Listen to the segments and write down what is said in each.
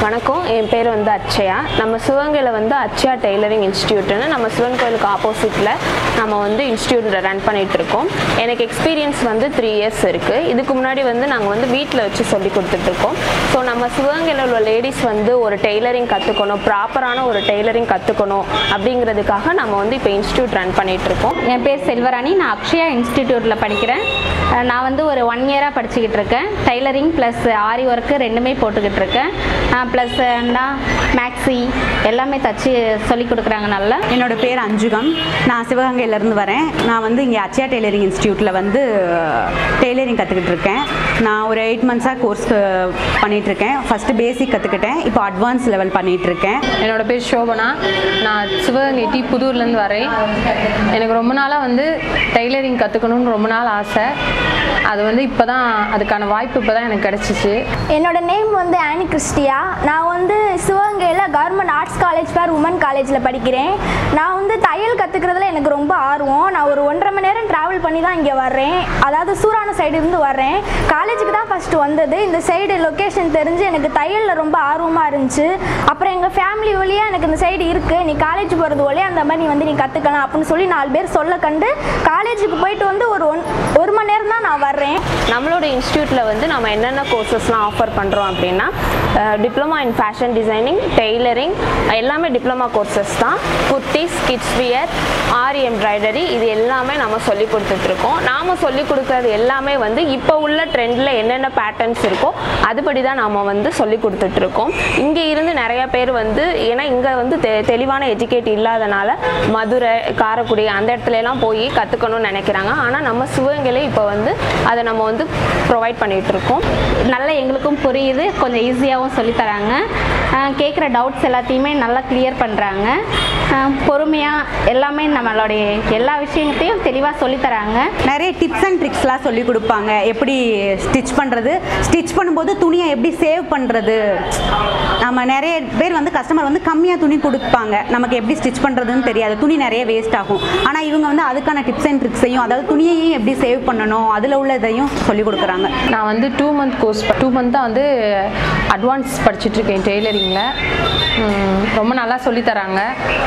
வணக்கம் என் பேர் வந்து அச்சயா நம்ம சிவகங்கையில் வந்து அச்சயா டெய்லரிங் இன்ஸ்டியூட்னு நம்ம சிவன் கோயிலுக்கு ஆப்போசிட்டில் நம்ம வந்து இன்ஸ்டியூட் ரன் பண்ணிட்டு இருக்கோம் எனக்கு எக்ஸ்பீரியன்ஸ் வந்து த்ரீ இயர்ஸ் இருக்குது இதுக்கு முன்னாடி வந்து நாங்கள் வந்து வீட்டில் வச்சு சொல்லி கொடுத்துட்ருக்கோம் ஸோ நம்ம சிவகங்கையில் உள்ள லேடிஸ் வந்து ஒரு டெய்லரிங் கற்றுக்கணும் ப்ராப்பரான ஒரு டெய்லரிங் கற்றுக்கணும் அப்படிங்கிறதுக்காக நம்ம வந்து இப்போ இன்ஸ்டியூட் ரன் பண்ணிட்டு இருக்கோம் என் பேர் செல்வராணி நான் அக்ஷயா இன்ஸ்டிடியூட்டில் படிக்கிறேன் அஹ் நான் வந்து ஒரு ஒன் இயராக படிச்சுக்கிட்டு இருக்கேன் டைலரிங் ப்ளஸ் ஆரி ஒர்க்கு ரெண்டுமே போட்டுக்கிட்டு இருக்கேன் ப்ளஸ் மேக்ஸி எல்லாமே தச்சு சொல்லி கொடுக்குறாங்க நல்லா என்னோட பேர் அஞ்சுகம் நான் சிவகங்கையிலேருந்து வரேன் நான் வந்து இங்கே அச்சயா டெய்லரிங் இன்ஸ்டியூட்டில் வந்து டெய்லரிங் கற்றுக்கிட்டு இருக்கேன் நான் ஒரு எயிட் மந்த்ஸாக கோர்ஸ் பண்ணிகிட்ருக்கேன் ஃபஸ்ட்டு பேசிக் கற்றுக்கிட்டேன் இப்போ அட்வான்ஸ் லெவல் பண்ணிகிட்ருக்கேன் என்னோட பேர் சோபனா நான் சிவகங்கை டி புதூர்லேருந்து வரேன் எனக்கு ரொம்ப நாளாக வந்து டெய்லரிங் கற்றுக்கணும்னு ரொம்ப நாள் ஆசை அது வந்து இப்போ தான் அதுக்கான வாய்ப்பு இப்போ தான் எனக்கு கிடச்சிச்சு என்னோட நேம் வந்து ஆனி கிறிஸ்டியா நான் வந்து சிவகங்கையில் government arts college for women காலேஜில் படிக்கிறேன் நான் வந்து தையல் கற்றுக்கிறதுல எனக்கு ரொம்ப ஆர்வம் நான் ஒரு ஒன்றரை மணி நேரம் ட்ராவல் பண்ணி தான் இங்கே வர்றேன் அதாவது சூரான சைடு இருந்து வர்றேன் காலேஜுக்கு தான் ஃபஸ்ட்டு வந்தது இந்த சைடு லொக்கேஷன் தெரிஞ்சு எனக்கு தையலில் ரொம்ப ஆர்வமாக இருந்துச்சு அப்புறம் எங்கள் ஃபேமிலி வழியாக எனக்கு இந்த சைடு இருக்குது நீ காலேஜ் போகிறது வழியாக அந்த மாதிரி நீ வந்து நீ கற்றுக்கலாம் அப்படின்னு சொல்லி நாலு பேர் சொல்ல கண்டு காலேஜுக்கு போயிட்டு வந்து ஒரு ஒன் ஒரு மணி நேரம் தான் நான் வர்றேன் நம்மளோட இன்ஸ்டியூட்டில் வந்து நம்ம என்னென்ன கோர்சஸ்லாம் ஆஃபர் பண்ணுறோம் அப்படின்னா diploma in fashion designing tailoring எல்லாமே டிப்ளமா கோர்சஸ் தான் kurtis kids wear aari embroidery இது எல்லாமே நம்ம சொல்லி கொடுத்துட்ருக்கோம் நாம் சொல்லி கொடுக்கறது எல்லாமே வந்து இப்போ உள்ள ட்ரெண்டில் என்னென்ன பேட்டர்ன்ஸ் இருக்கோ அதுபடி தான் நாம் வந்து சொல்லி கொடுத்துட்ருக்கோம் இங்கே இருந்து நிறைய பேர் வந்து ஏன்னா இங்கே வந்து தெ தெளிவான எஜுகேட் இல்லாதனால மதுரை காரைக்குடி அந்த இடத்துல எல்லாம் போய் கற்றுக்கணும்னு நினைக்கிறாங்க ஆனால் நம்ம சிவகங்கையிலே இப்போ வந்து அதை நம்ம வந்து ப்ரொவைட் பண்ணிகிட்டு இருக்கோம் நல்லா எங்களுக்கும் புரியுது கொஞ்சம் ஈஸியாகவும் சொல்லித்தராங்க கேட்குற டவுட்ஸ் எல்லாத்தையுமே நல்லா கிளியர் பண்ணுறாங்க பொறுமையாக எல்லாமே நம்மளுடைய எல்லா விஷயத்தையும் தெளிவாக சொல்லித்தராங்க நிறைய டிப்ஸ் அண்ட் ட்ரிக்ஸ்லாம் சொல்லி கொடுப்பாங்க எப்படி ஸ்டிச் பண்ணுறது ஸ்டிச் பண்ணும்போது துணியை எப்படி சேவ் பண்ணுறது நம்ம நிறைய பேர் வந்து கஸ்டமர் வந்து கம்மியாக துணி கொடுப்பாங்க நமக்கு எப்படி ஸ்டிச் பண்ணுறதுன்னு தெரியாது துணி நிறைய வேஸ்ட் ஆகும் ஆனால் இவங்க வந்து அதுக்கான டிப்ஸ் அண்ட் ட்ரிக்ஸையும் அதாவது துணியையும் எப்படி சேவ் பண்ணணும் அதில் உள்ளதையும் சொல்லி கொடுக்குறாங்க நான் வந்து டூ மந்த் கோர்ஸ் டூ மந்த்தாக வந்து அட்வான்ஸ் படிச்சுட்டு இருக்கேன் டெய்லரிங்கில் ரொம்ப நல்லா சொல்லித் தராங்க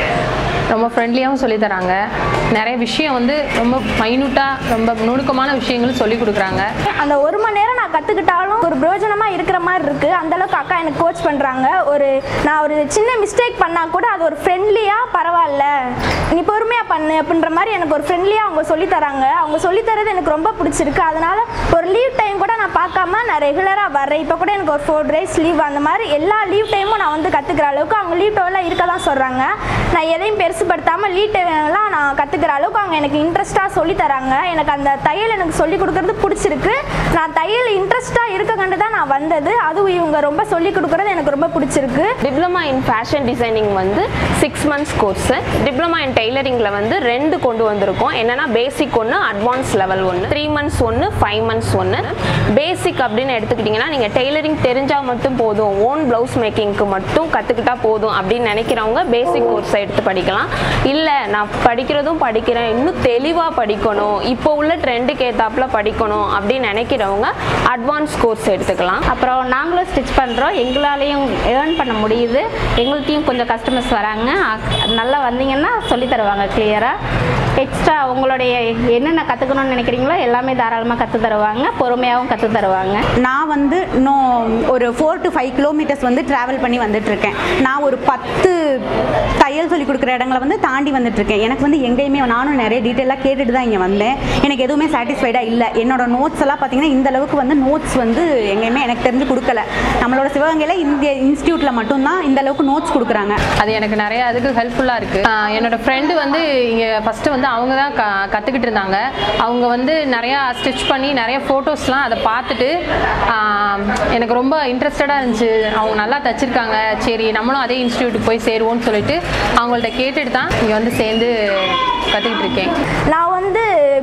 ரொம்ப ஃப்ரெண்ட்லியாகவும் சொல்லித் தராங்க நிறைய விஷயம் வந்து ரொம்ப மைனூட்டாக ரொம்ப நுணுக்கமான விஷயங்களும் சொல்லி கொடுக்குறாங்க அந்த ஒரு மணி நேரம் நான் கற்றுக்கிட்டாலும் ஒரு பிரயோஜனமாக இருக்கிற மாதிரி இருக்குது அந்தளவுக்கு அக்கா எனக்கு கோச் பண்ணுறாங்க ஒரு நான் ஒரு சின்ன மிஸ்டேக் பண்ணால் கூட அது ஒரு ஃப்ரெண்ட்லியாக பரவாயில்ல நீ பொறுமையாக பண்ணு அப்படின்ற மாதிரி எனக்கு ஒரு ஃப்ரெண்ட்லியாக அவங்க சொல்லித் தராங்க அவங்க சொல்லித் தரது எனக்கு ரொம்ப பிடிச்சிருக்கு அதனால் ஒரு லீவ் டைம் கூட நான் பார்க்காம நான் ரெகுலராக வர்றேன் இப்போ கூட எனக்கு ஒரு ஃபோர் டேஸ் லீவ் அந்த மாதிரி எல்லா லீவ் டைமும் நான் வந்து கற்றுக்கிற அளவுக்கு அவங்க லீவ் டைம்லாம் இருக்க தான் சொல்கிறாங்க நான் எதையும் பெருசுப்படுத்தாமல் லீவ் டைம்லாம் நான் கற்றுக்கிற அளவுக்கு அவங்க எனக்கு இன்ட்ரெஸ்ட்டாக சொல்லித் தராங்க எனக்கு அந்த தையல் எனக்கு சொல்லி கொடுக்கறது பிடிச்சிருக்கு நான் தையல் இன்ட்ரெஸ்ட்டாக இருக்க கண்டு தான் நான் வந்தது அதுவும் இவங்க ரொம்ப சொல்லி கொடுக்குறது எனக்கு ரொம்ப பிடிச்சிருக்கு டிப்ளமா இன் ஃபேஷன் டிசைனிங் வந்து six months course diploma in டெய்லரிங்கில் வந்து ரெண்டு கொண்டு வந்திருக்கோம் என்னென்னா பேசிக் ஒன்று அட்வான்ஸ் லெவல் ஒன்று த்ரீ மந்த்ஸ் ஒன்று ஃபைவ் மந்த்ஸ் ஒன்று பேசிக் அப்படின்னு எடுத்துக்கிட்டிங்கன்னா நீங்கள் டெய்லரிங் தெரிஞ்சால் மட்டும் போதும் ஓன் ப்ளவுஸ் மேக்கிங்க்கு மட்டும் கற்றுக்கிட்டா போதும் அப்படின்னு நினைக்கிறவங்க பேசிக் கோர்ஸை எடுத்து படிக்கலாம் இல்லை நான் படிக்கிறதும் படிக்கிறேன் இன்னும் தெளிவாக படிக்கணும் இப்போ உள்ள ட்ரெண்டுக்கு ஏற்றாப்புல படிக்கணும் அப்படின்னு நினைக்கிறவங்க அட்வான்ஸ் கோர்ஸ் எடுத்துக்கலாம் அப்புறம் நாங்களும் ஸ்டிச் பண்ணுறோம் எங்களாலேயும் ஏர்ன் பண்ண முடியுது எங்கள்கிட்டையும் கொஞ்சம் கஸ்டமர்ஸ் வராங்க அ- நல்லா வந்தீங்கன்னா சொல்லித் தருவாங்க கிளியராக எக்ஸ்ட்ரா உங்களுடைய என்னென்ன கற்றுக்கணும்னு நினைக்கிறீங்களோ எல்லாமே தாராளமாக கற்றுத் தருவாங்க பொறுமையாகவும் கற்றுத் தருவாங்க நான் வந்து இன்னும் ஒரு ஃபோர் டு ஃபைவ் கிலோமீட்டர்ஸ் வந்து ட்ராவல் பண்ணி வந்துட்டு இருக்கேன் நான் ஒரு பத்து தையல் சொல்லி கொடுக்குற இடங்களை வந்து தாண்டி வந்துட்டு இருக்கேன் எனக்கு வந்து எங்கேயுமே நானும் நிறைய டீட்டெயிலாக கேட்டுட்டு தான் இங்கே வந்தேன் எனக்கு எதுவுமே சாட்டிஸ்ஃபைடாக இல்லை என்னோட நோட்ஸ் எல்லாம் பார்த்தீங்கன்னா இந்த அளவுக்கு வந்து நோட்ஸ் வந்து எங்கேயுமே எனக்கு தெரிஞ்சு கொடுக்கல நம்மளோட சிவகங்கையில் இந்த இன்ஸ்டியூட்டில் மட்டும்தான் இந்த அளவுக்கு நோட்ஸ் கொடுக்குறாங்க அது எனக்கு நிறைய அதுக்கு ஹெல்ப்ஃபுல்லாக இருக்குது என்னோட ஃப்ரெண்டு வந்து இங்கே ஃபஸ்ட்டு வந்து அவங்க தான் க கற்றுக்கிட்டு இருந்தாங்க அவங்க வந்து நிறையா ஸ்டிச் பண்ணி நிறைய ஃபோட்டோஸ்லாம் அதை பார்த்துட்டு ஆஹ், எனக்கு ரொம்ப இன்ட்ரெஸ்டடாக இருந்துச்சு அவங்க நல்லா தச்சிருக்காங்க சரி நம்மளும் அதே இன்ஸ்டியூட்டுக்கு போய் சேருவோம்னு சொல்லிட்டு அவங்கள்ட்ட கேட்டுட்டு தான் இங்கே வந்து சேர்ந்து கற்றுக்கிட்டு இருக்கேன் நான் வந்து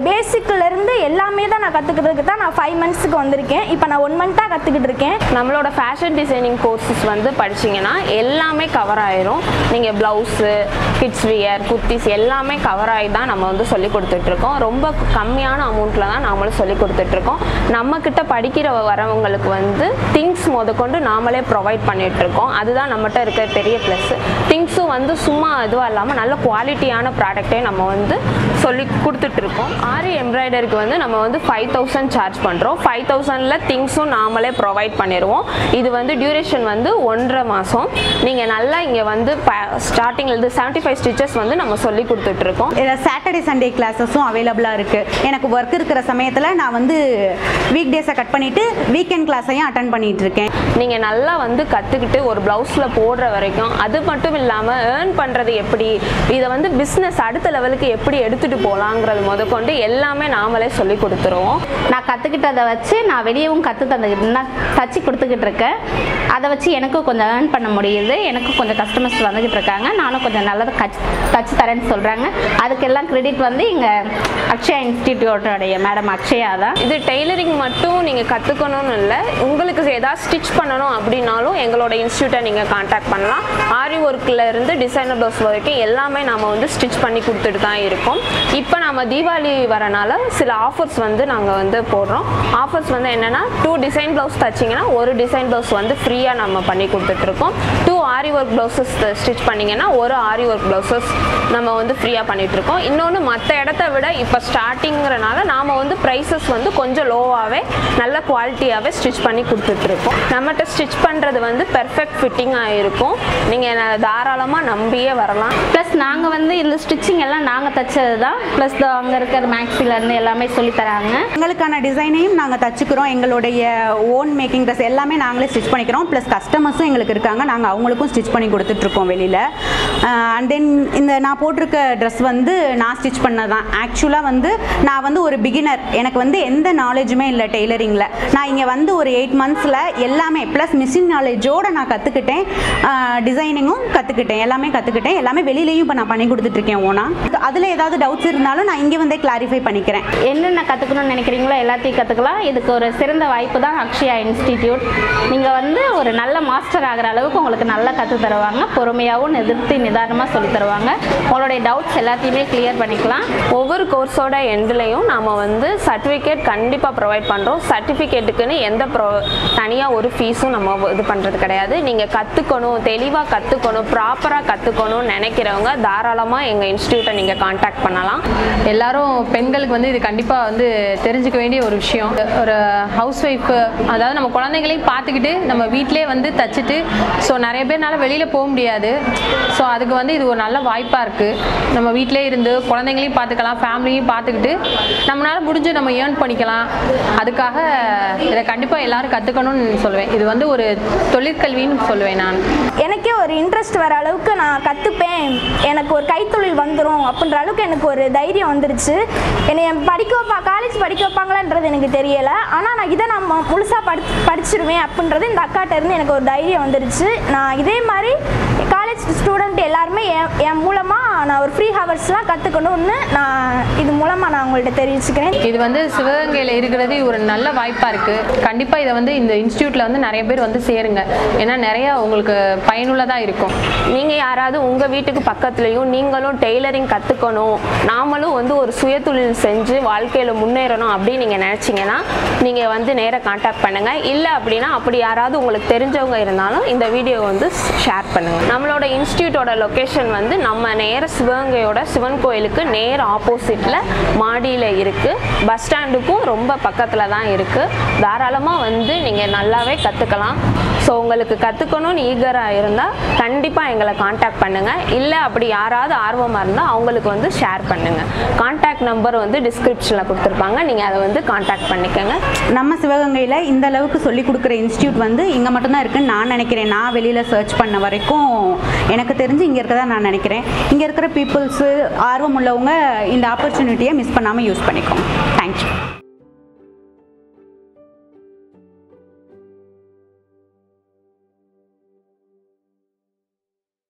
பேசிக்லேருந்து எல்லாமே தான் நான் கற்றுக்கிறதுக்கு தான் நான் ஃபைவ் மந்த்ஸுக்கு வந்திருக்கேன் இப்போ நான் ஒன் மந்த்தாக கற்றுக்கிட்டு இருக்கேன் நம்மளோட ஃபேஷன் டிசைனிங் கோர்சஸ் வந்து படிச்சீங்கன்னா எல்லாமே கவர் ஆயிரும் நீங்கள் ப்ளவுஸு கிட்ஸ் வியர் குர்த்திஸ் எல்லாமே கவர் ஆகி தான் நம்ம வந்து சொல்லி கொடுத்துட்ருக்கோம் ரொம்ப கம்மியான அமௌண்ட்டில் தான் நாமளும் சொல்லி கொடுத்துட்ருக்கோம் நம்மக்கிட்ட படிக்கிற வரவங்களுக்கு வந்து திங்ஸ் முதற்கொண்டு நாமளே ப்ரொவைட் பண்ணிகிட்ருக்கோம் அதுதான் நம்மகிட்ட இருக்கிற பெரிய ப்ளஸ் திங்ஸும் வந்து சும்மா இதுவாக இல்லாமல் நல்ல குவாலிட்டியான ப்ராடக்ட்டே நம்ம வந்து சொல்லி கொடுத்துட்ருக்கோம் ஆரி எம்ப்ராய்டரிக்கு வந்து நம்ம வந்து ஃபைவ் தௌசண்ட் சார்ஜ் பண்ணுறோம் ஃபைவ் தௌசண்டில் திங்ஸும் நாமளே ப்ரொவைட் பண்ணிடுவோம் இது வந்து டியூரேஷன் வந்து ஒன்றரை மாதம் நீங்கள் நல்லா இங்கே வந்து ஸ்டார்டிங்லேருந்து செவன்ட்டி ஃபைவ் ஸ்டிச்சஸ் வந்து நம்ம சொல்லி கொடுத்துட்ருக்கோம் சாட்டர்டே சண்டே கிளாஸஸும் அவைலபிளாக இருக்குது எனக்கு ஒர்க் இருக்கிற சமயத்தில் நான் வந்து வீக் டேஸை கட் பண்ணிவிட்டு வீக்கெண்ட் கிளாஸையும் அட்டன் பண்ணிட்டு இருக்கேன் நீங்கள் நல்லா வந்து கற்றுக்கிட்டு ஒரு ப்ளவுஸில் போடுற வரைக்கும் அது மட்டும் இல்லாமல் ஏர்ன் பண்ணுறது எப்படி இதை வந்து பிஸ்னஸ் அடுத்த லெவலுக்கு எப்படி எடுத்துகிட்டு போகலாங்கிறது முதற்கொண்டு எல்லாமே நாமளே சொல்லி கொடுத்துருவோம் நான் கற்றுக்கிட்டதை வச்சு நான் வெளியவும் கற்று தந்துக்கிட்டு நான் தச்சு கொடுத்துக்கிட்டு இருக்கேன் அதை வச்சு எனக்கும் கொஞ்சம் ஏர்ன் பண்ண முடியுது எனக்கும் கொஞ்சம் கஸ்டமர்ஸ் வந்துக்கிட்டு இருக்காங்க நானும் கொஞ்சம் நல்லது கச் தச்சு தரேன்னு சொல்கிறாங்க அதுக்கெல்லாம் கிரெடிட் வந்து இங்கே அக்ஷயா இன்ஸ்டிடியூட்டோடைய மேடம் அக்ஷயா தான் இது டெய்லரிங் மட்டும் நீங்கள் கற்றுக்கணும்னு இல்லை உங்களுக்கு ஏதாவது ஸ்டிச் பண்ணணும் அப்படின்னாலும் எங்களோட இன்ஸ்டியூட்டை நீங்கள் காண்டாக்ட் பண்ணலாம் ஆரி ஒர்க்கில் இருந்து டிசைனர் ப்ளவுஸ் வரைக்கும் எல்லாமே நாம வந்து ஸ்டிச் பண்ணி கொடுத்துட்டு தான் இருக்கோம் இப்போ நம்ம தீபாவளி வரனால சில ஆஃபர்ஸ் வந்து நாங்கள் வந்து போடுறோம் ஆஃபர்ஸ் வந்து என்னென்னா டூ டிசைன் ப்ளவுஸ் தச்சிங்கன்னா ஒரு டிசைன் ப்ளவுஸ் வந்து ஃப்ரீயாக நம்ம பண்ணி கொடுத்துட்ருக்கோம் two aari work blouses stitch பண்ணிங்கன்னா ஒரு ஆரி ஒர்க் ப்ளவுசஸ் நம்ம வந்து ஃப்ரீயாக பண்ணிகிட்ருக்கோம் இன்னொன்று மற்ற இடத்த விட இப்போ ஸ்டார்டிங்கிறனால நாம் வந்து ப்ரைஸஸ் வந்து கொஞ்சம் லோவாகவே நல்ல குவாலிட்டியாகவே ஸ்டிச் பண்ணி கொடுத்துட்ருக்கோம் நம்மகிட்ட ஸ்டிச் பண்ணுறது வந்து பெர்ஃபெக்ட் ஃபிட்டிங்காக இருக்கும் நீங்கள் தாராளமாக நம்பியே வரலாம் ப்ளஸ் நாங்கள் வந்து இந்த ஸ்டிச்சிங் எல்லாம் நாங்கள் தைச்சது தான் ப்ளஸ் அங்கே இருக்கிற மேக்ஸிலேருந்து எல்லாமே சொல்லித் தராங்க எங்களுக்கான டிசைனையும் நாங்கள் தச்சுக்கிறோம் எங்களுடைய ஓன் மேக்கிங் ட்ரெஸ் எல்லாமே நாங்களே ஸ்டிச் பண்ணிக்கிறோம் ப்ளஸ் கஸ்டமர்ஸும் எங்களுக்கு இருக்காங்க நாங்கள் அவங்களுக்கும் ஸ்டிச் பண்ணி கொடுத்துட்ருக்கோம் வெளியில் அண்ட் தென் இந்த நான் போட்டிருக்க ட்ரெஸ் வந்து நான் ஸ்டிச் பண்ணதான் ஆக்சுவலாக வந்து நான் வந்து ஒரு பிகினர் எனக்கு வந்து எந்த நாலேஜுமே இல்லை டெய்லரிங்கில் நான் இங்கே வந்து ஒரு எயிட் மந்த்ஸில் எல்லாமே ப்ளஸ் மிஷின் நாலேஜோடு நான் கற்றுக்கிட்டேன் டிசைனிங்கும் கற்றுக்கிட்டேன் எல்லாமே கற்றுக்கிட்டேன் எல்லாமே வெளியிலையும் இப்போ நான் பண்ணி கொடுத்துட்ருக்கேன் ஓனா அதில் ஏதாவது டவுட்ஸ் இருந்தாலும் நான் இங்கே வந்தே கிளாரிஃபை பண்ணிக்கிறேன் என்னென்ன கற்றுக்கணும்னு நினைக்கிறீங்களோ எல்லாத்தையும் கற்றுக்கலாம் இதுக்கு ஒரு சிறந்த வாய்ப்பு தான் அக்ஷயா இன்ஸ்டிடியூட் நீங்கள் வந்து ஒரு நல்ல மாஸ்டர் ஆகிற அளவுக்கு உங்களுக்கு நல்லா கற்றுத் தருவாங்க பொறுமையாகவும் எதிர்த்து நிதானமாக சொல்லித் தருவாங்க உங்களுடைய டவுட்ஸ் எல்லாத்தையுமே கிளியர் பண்ணிக்கலாம் ஒவ்வொரு கோர்ஸோட எண்ட்லேயும் நாம் வந்து சர்டிஃபிகேட் கண்டிப்பாக ப்ரொவைட் பண்ணுறோம் சர்டிஃபிகேட்டுக்குன்னு எந்த ப்ரொ தனியாக ஒரு ஃபீஸும் நம்ம இது பண்ணுறது கிடையாது நீங்கள் கற்றுக்கணும் தெளிவாக கற்றுக்கணும் ப்ராப்பராக கற்றுக்கணும்னு நினைக்கிறவங்க தாராளமாக எங்கள் இன்ஸ்டியூட்டை நீங்கள் காண்டாக்ட் பண்ணலாம் எல்லாரும் பெண்களுக்கு வந்து இது கண்டிப்பாக வந்து தெரிஞ்சுக்க வேண்டிய ஒரு விஷயம் ஒரு ஹவுஸ் ஒய்ஃபு அதாவது நம்ம குழந்தைங்களையும் பார்த்துக்கிட்டு நம்ம வீட்டிலே வந்து தச்சுட்டு ஸோ நிறைய பேர்னால வெளியில் போக முடியாது ஸோ அதுக்கு வந்து இது ஒரு நல்ல வாய்ப்பாக இருக்குது நம்ம வீட்டிலே இருந்து குழந்தைங்களையும் பார்த்துக்கலாம் ஃபேமிலியும் பார்த்துக்கிட்டு நம்மளால முடிஞ்சு நம்ம ஏர்ன் பண்ணிக்கலாம் அதுக்காக இதை கண்டிப்பாக எல்லாரும் கற்றுக்கணும்னு சொல்லுவேன் இது வந்து ஒரு தொழிற்கல்வின்னு சொல்லுவேன் நான் எனக்கே ஒரு இன்ட்ரெஸ்ட் வர அளவுக்கு நான் கற்றுப்பேன் எனக்கு ஒரு கைத்தொழில் வந்துடும் அப்படின்ற அளவுக்கு எனக்கு ஒரு தைரியம் வந்துருச்சு என்னை படிக்க வைப்பா காலேஜ் படிக்க வைப்பாங்களான்றது எனக்கு தெரியலை ஆனால் நான் இதை நான் மு- முழுசா படி படிச்சிருவேன் அப்படின்றது இந்த அக்காட்ட இருந்து எனக்கு ஒரு தைரியம் வந்துருச்சு நான் இதே மாதிரி காலேஜ் ஸ்டூடெண்ட் எல்லாருமே என் என் மூலமாக நான் ஒரு ஃப்ரீ ஹவர்ஸ்லாம் கற்றுக்கணும்னு நான் இது மூலமாக நான் உங்கள்கிட்ட தெரிவிச்சுக்கிறேன் இது வந்து சிவகங்கையில் இருக்கிறது ஒரு நல்ல வாய்ப்பாக இருக்குது கண்டிப்பாக இதை வந்து இந்த இன்ஸ்டியூட்டில் வந்து நிறைய பேர் வந்து சேருங்க ஏன்னா நிறையா உங்களுக்கு பயனுள்ளதாக இருக்கும் நீங்கள் யாராவது உங்கள் வீட்டுக்கு பக்கத்துலேயும் நீங்களும் டெய்லரிங் கற்றுக்கணும் நாமளும் வந்து ஒரு சுயதொழில் செஞ்சு வாழ்க்கையில் முன்னேறணும் அப்படின்னு நீங்கள் நினச்சிங்கன்னா நீங்கள் வந்து நேராக காண்டாக்ட் பண்ணுங்கள் இல்லை அப்படின்னா அப்படி யாராவது உங்களுக்கு தெரிஞ்சவங்க இருந்தாலும் இந்த வீடியோ வந்து ஷேர் பண்ணுங்கள் நம்மளோட இன்ஸ்டியூட்டோட லொக்கேஷன் வந்து நம்ம நேர சிவகங்கையோட சிவன் கோயிலுக்கு நேர் ஆப்போசிட்டில் மாடியில் இருக்குது பஸ் ஸ்டாண்டுக்கும் ரொம்ப பக்கத்தில் தான் இருக்குது தாராளமாக வந்து நீங்கள் நல்லாவே கற்றுக்கலாம் ஸோ உங்களுக்கு கற்றுக்கணும்னு ஈகராக இருந்தால் கண்டிப்பாக எங்களை காண்டாக்ட் பண்ணுங்கள் இல்லை அப்படி யாராவது ஆர்வமாக இருந்தால் அவங்களுக்கு வந்து ஷேர் பண்ணுங்கள் காண்டாக்ட் நம்பர் வந்து டிஸ்கிரிப்ஷனில் கொடுத்துருப்பாங்க நீங்கள் அதை வந்து காண்டாக்ட் பண்ணிக்கோங்க நம்ம சிவகங்கையில் இந்த அளவுக்கு சொல்லி கொடுக்குற இன்ஸ்டியூட் வந்து இங்கே மட்டும்தான் இருக்குன்னு நான் நினைக்கிறேன் நான் வெளியில் சர்ச் பண்ண வரைக்கும் எனக்கு தெரிஞ்சு இங்கே இருக்கதா நான் நினைக்கிறேன் இங்கே இருக்கிற பீப்புள்ஸு ஆர்வம் உள்ளவங்க இந்த ஆப்பர்ச்சுனிட்டியை மிஸ் பண்ணாமல் யூஸ் பண்ணிக்கோங்க தேங்க்யூ